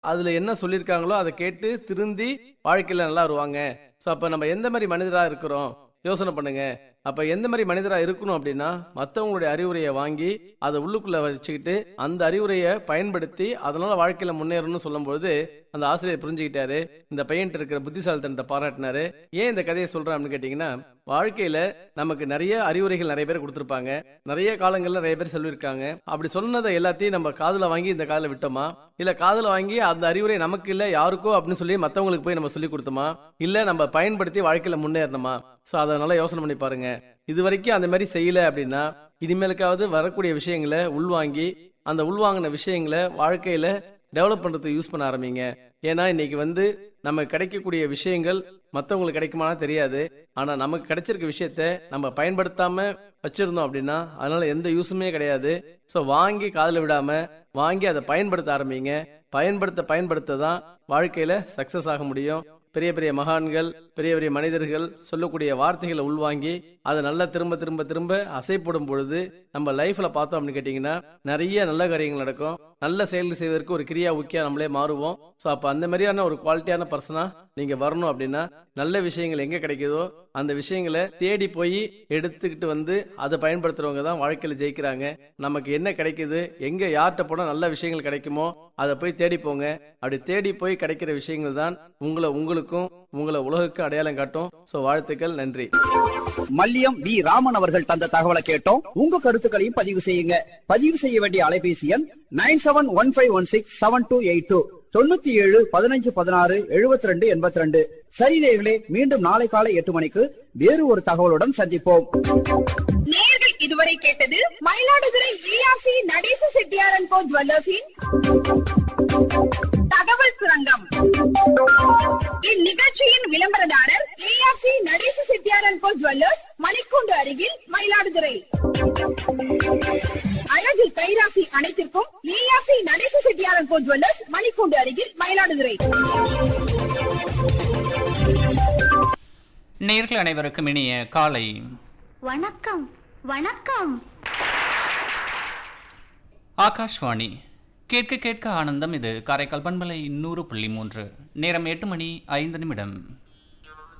அதுல என்ன சொல்லியிருக்காங்களோ அதை கேட்டு திருந்தி வாழ்க்கையில நல்லா வருவாங்க ஸோ அப்ப நம்ம எந்த மாதிரி மனிதரா இருக்கிறோம் யோசனை பண்ணுங்க அப்ப எந்த மாதிரி மனிதரா இருக்கணும் அப்படின்னா மத்தவங்களுடைய அறிவுரையை வாங்கி அதை உள்ளுக்குள்ள வச்சுக்கிட்டு அந்த அறிவுரையை பயன்படுத்தி அதனால வாழ்க்கையில முன்னேறணும்னு சொல்லும்போது அந்த ஆசிரியர் புரிஞ்சுக்கிட்டாரு இந்த பையன்கிட்ட இருக்கிற புத்திசாலித்தனத்தை பாராட்டினாரு ஏன் இந்த கதையை சொல்றேன் அப்படின்னு கேட்டீங்கன்னா வாழ்க்கையில நமக்கு நிறைய அறிவுரைகள் நிறைய பேர் கொடுத்திருப்பாங்க நிறைய காலங்கள்ல நிறைய பேர் சொல்லியிருக்காங்க அப்படி சொன்னதை எல்லாத்தையும் நம்ம காதுல வாங்கி இந்த காதுல விட்டோமா இல்ல காதுல வாங்கி அந்த அறிவுரை நமக்கு இல்ல யாருக்கோ அப்படின்னு சொல்லி மத்தவங்களுக்கு போய் நம்ம சொல்லி கொடுத்தோமா இல்ல நம்ம பயன்படுத்தி வாழ்க்கையில முன்னேறணுமா சோ அதனால யோசனை பண்ணி பாருங்க இது வரைக்கும் அந்த மாதிரி செய்யல அப்படின்னா இனிமேலுக்காவது வரக்கூடிய விஷயங்களை உள்வாங்கி அந்த உள்வாங்கின விஷயங்களை வாழ்க்கையில டெவலப் பண்றதுக்கு யூஸ் பண்ண ஆரம்பிங்க ஏன்னா இன்னைக்கு வந்து நம்ம கிடைக்கக்கூடிய விஷயங்கள் மத்தவங்களுக்கு கிடைக்குமானா தெரியாது ஆனா நமக்கு கிடைச்சிருக்க விஷயத்த நம்ம பயன்படுத்தாம வச்சிருந்தோம் அப்படின்னா அதனால எந்த யூஸுமே கிடையாது சோ வாங்கி காதுல விடாம வாங்கி அதை பயன்படுத்த ஆரம்பிங்க பயன்படுத்த பயன்படுத்த தான் வாழ்க்கையில சக்சஸ் ஆக முடியும் பெரிய பெரிய மகான்கள் பெரிய பெரிய மனிதர்கள் சொல்லக்கூடிய வார்த்தைகளை உள்வாங்கி அதை நல்லா திரும்ப திரும்ப திரும்ப அசைப்படும் பொழுது நம்ம லைஃப்ல பார்த்தோம் அப்படின்னு கேட்டீங்கன்னா நிறைய நல்ல காரியங்கள் நடக்கும் நல்ல செயல்கள் செய்வதற்கு ஒரு கிரியா ஊக்கியா நம்மளே மாறுவோம் ஸோ அப்போ அந்த மாதிரியான ஒரு குவாலிட்டியான பர்சனா நீங்க வரணும் அப்படின்னா நல்ல விஷயங்கள் எங்க கிடைக்குதோ அந்த விஷயங்களை தேடி போய் எடுத்துக்கிட்டு வந்து அதை பயன்படுத்துறவங்க தான் வாழ்க்கையில ஜெயிக்கிறாங்க நமக்கு என்ன கிடைக்குது எங்க யார்கிட்ட போனா நல்ல விஷயங்கள் கிடைக்குமோ அதை போய் தேடி போங்க அப்படி தேடி போய் கிடைக்கிற விஷயங்கள் தான் உங்களை உங்களுக்கும் உங்களை உலகுக்கு அடையாளம் காட்டும் ஸோ வாழ்த்துக்கள் நன்றி மல்லியம் வி ராமன் அவர்கள் தந்த தகவலை கேட்டோம் உங்க கருத்துக்களையும் பதிவு செய்யுங்க பதிவு செய்ய வேண்டிய அலைபேசி எண் nine seven one five one six seven two eight two தொண்ணூத்தி ஏழு பதினஞ்சு பதினாறு எழுபத்தி ரெண்டு எண்பத்தி ரெண்டு சரி நேயர்களே மீண்டும் நாளை காலை எட்டு மணிக்கு வேறு ஒரு தகவலுடன் சந்திப்போம் நேர்கள் இதுவரை கேட்டது மயிலாடுதுறை ஜிஆர்சி நடேச செட்டியாரன் கோ ஜுவல்லர்ஸின் தகவல் சுரங்கம் இந்நிகழ்ச்சியின் விளம்பரதாரர் ஏஆர்சி நடேச செட்டியாரன் கோ ஜுவல்லர்ஸ் மணிக்கூண்டு அருகில் மயிலாடுதுறை அழகு கைராசி அனைத்திற்கும் ஏஆர்சி நடேச செட்டியாரன் கோ ஜுவல்லர்ஸ் மணிக்கூண்டு அருகில் மயிலாடுதுறை நேர்கள் அனைவருக்கும் இனிய காலை வணக்கம் வணக்கம் ஆகாஷ்வாணி கேட்க கேட்க ஆனந்தம் இது காரைக்கால் பண்பலை நூறு புள்ளி மூன்று நேரம் எட்டு மணி ஐந்து நிமிடம்